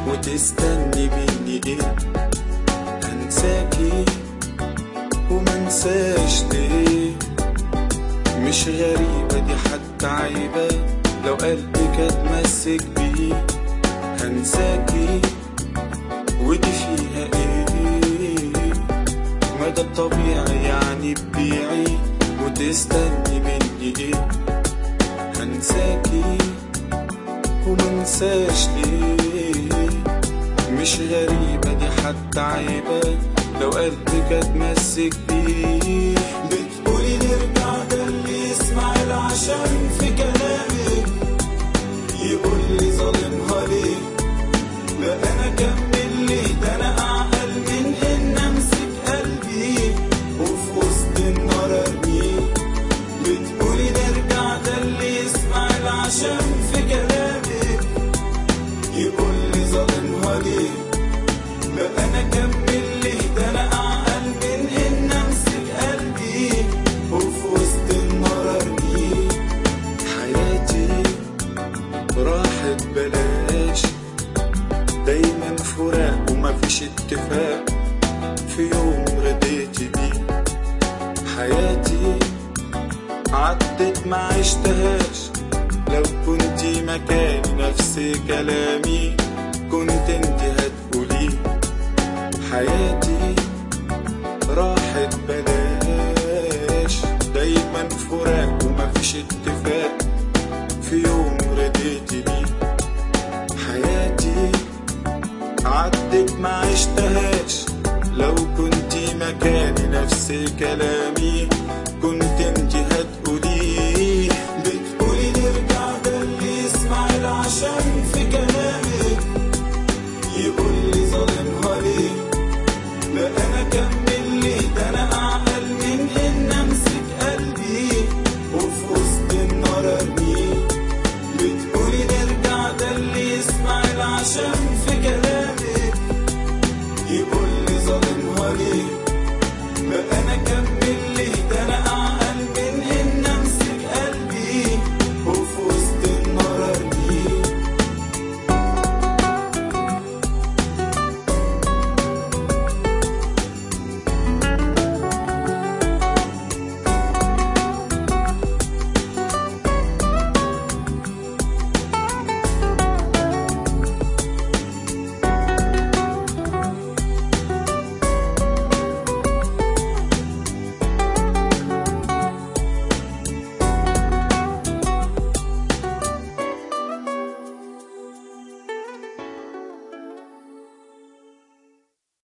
وتستني مني ايه هنساكي ومنساش ليه مش غريبة دي حتى عيبة لو قلبك اتمسك بيه هنساكي ودي فيها ايه ما ده الطبيعي يعني تبيعي وتستني مني ايه هنساكي ومنساش ليه مش غريبة دي حتى عيبة لو قلبك اتمسك بيه بتقولي نرجع ده اللي يسمع العشم في كلامك يقول لي ظالمها ليه لا انا اكمل ليه ده انا اعقل من ان امسك قلبي وفي وسط النار ارميه بتقولي نرجع ده اللي يسمع العشم في كلامك يقول لي ظالمها ليه لا انا اكمل ليه ده انا اعقل من ان امسك قلبي وفي وسط النار ارميه حياتي راحت بلاش دايما فراق ومفيش اتفاق في يوم رديتي بيه حياتي عدت ما عشتهاش لو كنتي مكاني نفس كلامي كنت انت هتقولي حياتي راحت بلاش دايما فراق ومفيش اتفاق في يوم رديتي بيه حياتي عدت ما عشتهاش لو كنتي مكاني نفس كلامي